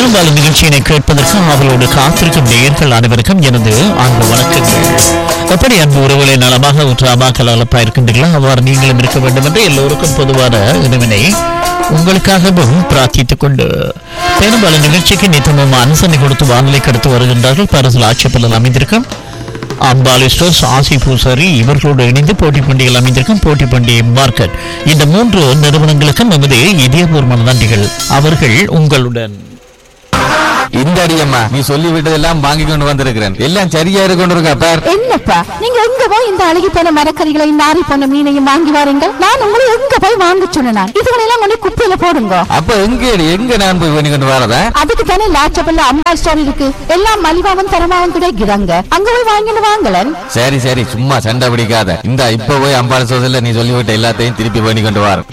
பெரும்பாலும் நிகழ்ச்சியினை கேட்பதற்கு அவர்களோடு காத்திருக்கும் நேயர்கள் அனைவருக்கும் எனது அன்பு வணக்கங்கள் எப்படி அன்பு உறவுகளை நலமாக உற்றாமாக நலப்பா இருக்கின்றீர்களா அவ்வாறு நீங்களும் இருக்க வேண்டும் என்று எல்லோருக்கும் பொதுவான இறைவனை உங்களுக்காகவும் பிரார்த்தித்துக் கொண்டு பெரும்பாலும் நிகழ்ச்சிக்கு நித்தமும் அனுசரணை கொடுத்து வானிலை கடத்து வருகின்றார்கள் பரிசில் ஆட்சேபலில் அமைந்திருக்கும் அம்பாலி ஸ்டோர்ஸ் ஆசி பூசாரி இவர்களோடு இணைந்து போட்டி பண்டிகைகள் அமைந்திருக்கும் போட்டி பண்டிகை மார்க்கெட் இந்த மூன்று நிறுவனங்களுக்கும் நமது இதயபூர்வமான நன்றிகள் அவர்கள் உங்களுடன் இந்த அடியம்மா நீ சொல்லி விட்டதெல்லாம் வாங்கி கொண்டு வந்திருக்கிறேன் எல்லாம் சரியா இருக்கு கொண்டு இருக்கா பார் என்னப்பா நீங்க எங்க போய் இந்த அழுகி போன மரக்கறிகளை நாரி போன மீனையும் வாங்கி வாருங்கள் நான் உங்களை எங்க போய் வாங்க சொன்னேன் இதுகளெல்லாம் கொண்டு குப்பையில போடுங்க அப்ப எங்க எங்க நான் போய் பண்ணி கொண்டு வரதா அதுக்கு தானே லாச்சபல்ல அம்மா ஸ்டோர் இருக்கு எல்லாம் மலிவாவும் தரமாவும் கிடைக்கிறாங்க அங்க போய் வாங்கிட்டு வாங்கலன் சரி சரி சும்மா சண்டை பிடிக்காத இந்த இப்ப போய் அம்பாள் சோதல நீ சொல்லிவிட்ட எல்லாத்தையும் திருப்பி பண்ணி கொண்டு வர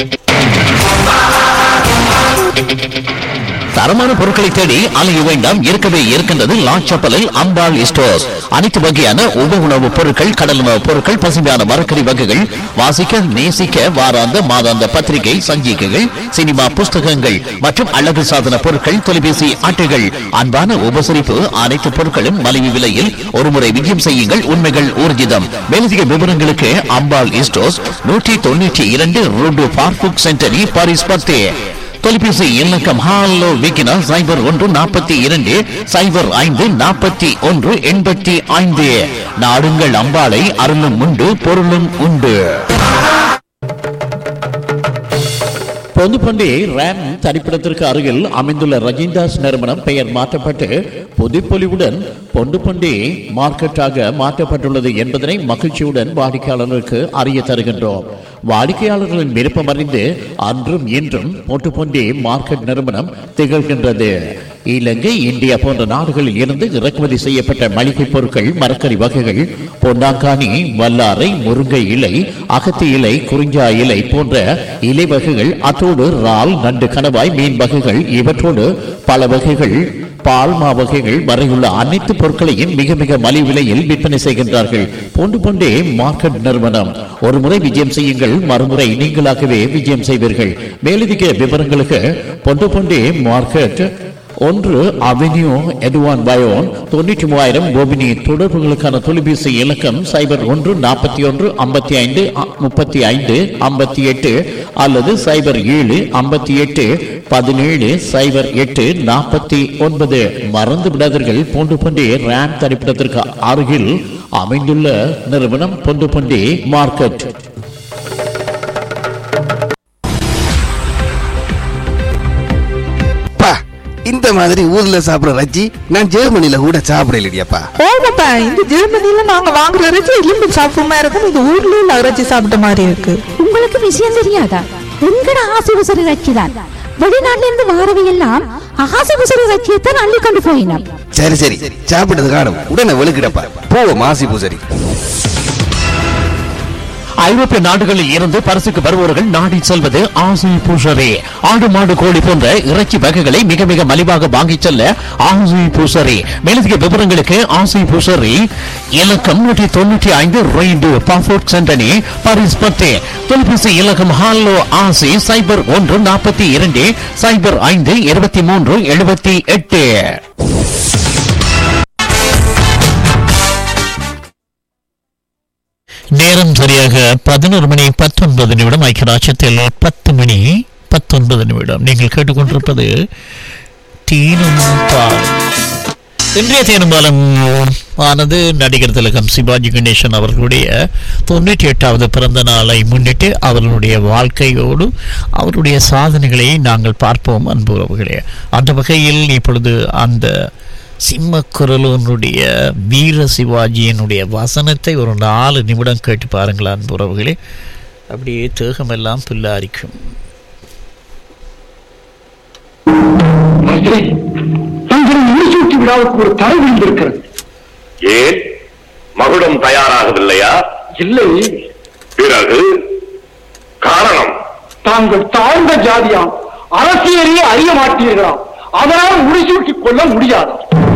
தரமான பொருட்களை தேடி அலைய வேண்டாம் இருக்கவே இருக்கின்றது லாச்சப்பலில் அம்பாள் ஸ்டோர்ஸ் அனைத்து வகையான உப உணவுப் பொருட்கள் கடல் உணவுப் பொருட்கள் பசுமையான மரக்கறி வகைகள் வாசிக்க நேசிக்க வாராந்த மாதாந்த பத்திரிகை சஞ்சிகைகள் சினிமா புஸ்தகங்கள் மற்றும் அழகு சாதன பொருட்கள் தொலைபேசி அட்டைகள் அன்பான உபசரிப்பு அனைத்து பொருட்களும் மலிவு விலையில் ஒருமுறை விஜயம் செய்யுங்கள் உண்மைகள் ஊர்ஜிதம் மேலதிக விவரங்களுக்கு அம்பாள் ஸ்டோர்ஸ் நூற்றி தொண்ணூற்றி இரண்டு ரோடு பார்புக் சென்டரி பாரிஸ் பத்தே தொலைபேசி இலக்கம் ஹாலோ விக்கினா சைபர் ஒன்று நாற்பத்தி இரண்டு சைபர் ஐந்து நாற்பத்தி ஒன்று எண்பத்தி ஐந்து நாடுங்கள் அம்பாளை அருளும் உண்டு பொருளும் உண்டு பொதுப்பண்டி ரேம் தரிப்பிடத்திற்கு அருகில் அமைந்துள்ள ரஜிந்தாஸ் நிறுவனம் பெயர் மாற்றப்பட்டு புதுப்பொலிவுடன் பொண்டுப்பண்டி மார்க்கெட்டாக மாற்றப்பட்டுள்ளது என்பதனை மகிழ்ச்சியுடன் வாடிக்கையாளர்களுக்கு அறிய தருகின்றோம் வாடிக்கையாளர்களின் விருப்பம் அறிந்து அன்றும் இன்றும் பொட்டுப்பண்டி மார்க்கெட் நிறுவனம் திகழ்கின்றது இலங்கை இந்தியா போன்ற நாடுகளில் இருந்து இறக்குமதி செய்யப்பட்ட மளிகை பொருட்கள் மரக்கறி வகைகள் பொன்னாங்கானி வல்லாரை முருங்கை இலை அகத்தி இலை குறிஞ்சா இலை போன்ற இலை வகைகள் அத்தோடு இறால் நண்டு கணவாய் மீன் வகைகள் இவற்றோடு பல வகைகள் பால்மா வகைகள் வரையுள்ள அனைத்து பொருட்களையும் மிக மிக மலிவு விலையில் விற்பனை செய்கின்றார்கள் போன்று கொண்டே மார்க்கெட் நிறுவனம் ஒரு முறை விஜயம் செய்யுங்கள் மறுமுறை நீங்களாகவே விஜயம் செய்வீர்கள் மேலதிக விவரங்களுக்கு பொண்டு கொண்டே மார்க்கெட் ஒன்று அவென்யூ எட்வான் பயோன் தொண்ணூற்றி மூவாயிரம் கோபினி தொடர்புகளுக்கான தொலைபேசி இலக்கம் சைபர் ஒன்று நாற்பத்தி ஒன்று ஐம்பத்தி ஐந்து முப்பத்தி ஐந்து ஐம்பத்தி எட்டு அல்லது சைபர் ஏழு ஐம்பத்தி எட்டு பதினேழு சைபர் எட்டு நாற்பத்தி ஒன்பது மறந்து விடாதீர்கள் போன்று பண்டி ரேம் தரிப்பிடத்திற்கு அருகில் அமைந்துள்ள நிறுவனம் பொண்டு பண்டி மார்க்கெட் அப்பா இந்த மாதிரி ஊர்ல சாப்பிடுற ரஜ்ஜி நான் ஜெர்மனில கூட சாப்பிடலையப்பா ஓமாப்பா இந்த ஜெர்மனில நாங்க வாங்குற இறைச்சி எலும்பு சாப்பிடுமா இருக்கும் இது ஊர்ல உள்ள இறைச்சி சாப்பிட்ட மாதிரி இருக்கு உங்களுக்கு விஷயம் தெரியாதா எங்கட ஆசுபசரி ரச்சி தான் வெளிநாட்டுல இருந்து வாரவை எல்லாம் ஆசுபசரி ரச்சியத்தான் அள்ளி கொண்டு போயினான் சரி சரி சாப்பிட்டது காணும் உடனே வெளுக்கிடப்பா போவோம் மாசி பூசரி ஐரோப்பிய நாடுகளில் இருந்து பரிசுக்கு வருபவர்கள் நாடி செல்வது ஆசை பூசரே ஆடு மாடு கோழி போன்ற இறைச்சி வகைகளை மிக மிக மலிவாக வாங்கிச் செல்ல ஆசை பூசரி மேலதிக விவரங்களுக்கு ஆசை பூசரி இலக்கம் நூற்றி தொண்ணூற்றி ஐந்து ரெய்டு பாஃபோர்ட் சென்டனி பாரிஸ் பத்து தொலைபேசி இலக்கம் ஹாலோ ஆசி சைபர் ஒன்று நாற்பத்தி இரண்டு சைபர் ஐந்து இருபத்தி மூன்று எழுபத்தி எட்டு நேரம் சரியாக பதினோரு மணி பத்தொன்பது நிமிடம் ஐக்கியராட்சத்தில் பத்து மணி பத்தொன்பது நிமிடம் நீங்கள் கேட்டுக்கொண்டிருப்பது தீனும் பால் இன்றைய தேனும்பாலம் ஆனது நடிகர் திலகம் சிவாஜி கணேசன் அவர்களுடைய தொண்ணூற்றி எட்டாவது பிறந்த நாளை முன்னிட்டு அவர்களுடைய வாழ்க்கையோடு அவருடைய சாதனைகளை நாங்கள் பார்ப்போம் அன்பு உறவுகளே அந்த வகையில் இப்பொழுது அந்த சிம்மக்குரலனுடைய வீர சிவாஜியினுடைய வசனத்தை ஒரு நாலு நிமிடம் கேட்டு பாருங்களா அன்பு உறவுகளே அப்படியே தேகமெல்லாம் புல்லாரிக்கும் மந்திரி தங்களை முடிசூட்டி விழாவுக்கு ஒரு தடை விழுந்திருக்கிறது ஏன் மகுடம் தயாராகவில்லையா இல்லை பிறகு காரணம் தாங்கள் தாழ்ந்த ஜாதியாம் அரசியலையே அறிய மாட்டீர்களாம் அதனால் முடிசூட்டிக் கொள்ள முடியாது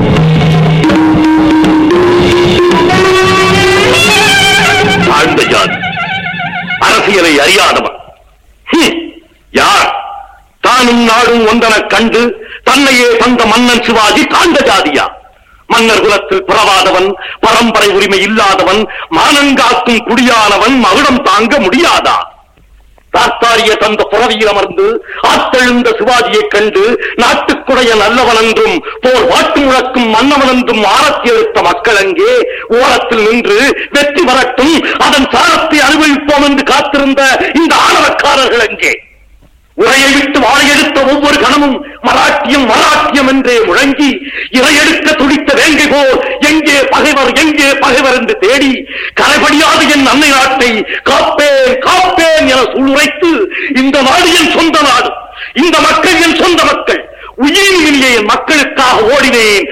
தாழ்ந்த ஜாதி அரசியலை அறியாதவன் ஹம், யார் தானும் நாடும் ஒன்றெனக் கண்டு தன்னையே தந்த மன்னன் சிவாஜி தாழ்ந்த ஜாதியா மன்னர் குலத்தில் பிறவாதவன் பரம்பரை உரிமை இல்லாதவன் மானங்காக்கும் குடியானவன் மகுடம் தாங்க முடியாதா தாத்தாரிய தந்த புறவியில் அமர்ந்து ஆத்தெழுந்த சிவாஜியைக் கண்டு நாட்டுக்குடைய நல்லவன் என்றும் போர் வாட்டு முழக்கும் மன்னவன் என்றும் ஆரத்தி எடுத்த மக்கள் அங்கே ஓரத்தில் நின்று வெற்றி வரட்டும் அதன் சாரத்தை அனுபவிப்போம் என்று காத்திருந்த இந்த ஆணவக்காரர்கள் அங்கே உரையை விட்டு வாழையெடுத்த ஒவ்வொரு கணமும் மராட்டியம் மராட்டியம் என்றே முழங்கி இரையெடுக்க துடித்த வேங்கை போல் எங்கே பகைவர் எங்கே பகைவர் என்று தேடி கரைபடியாத என் அன்னை நாட்டை காப்பேன் காப்பேன் என சூளுரைத்து இந்த நாடு என் சொந்த நாடு இந்த மக்கள் என் சொந்த மக்கள் உயிரின் இனிய என் மக்களுக்காக ஓடினேன்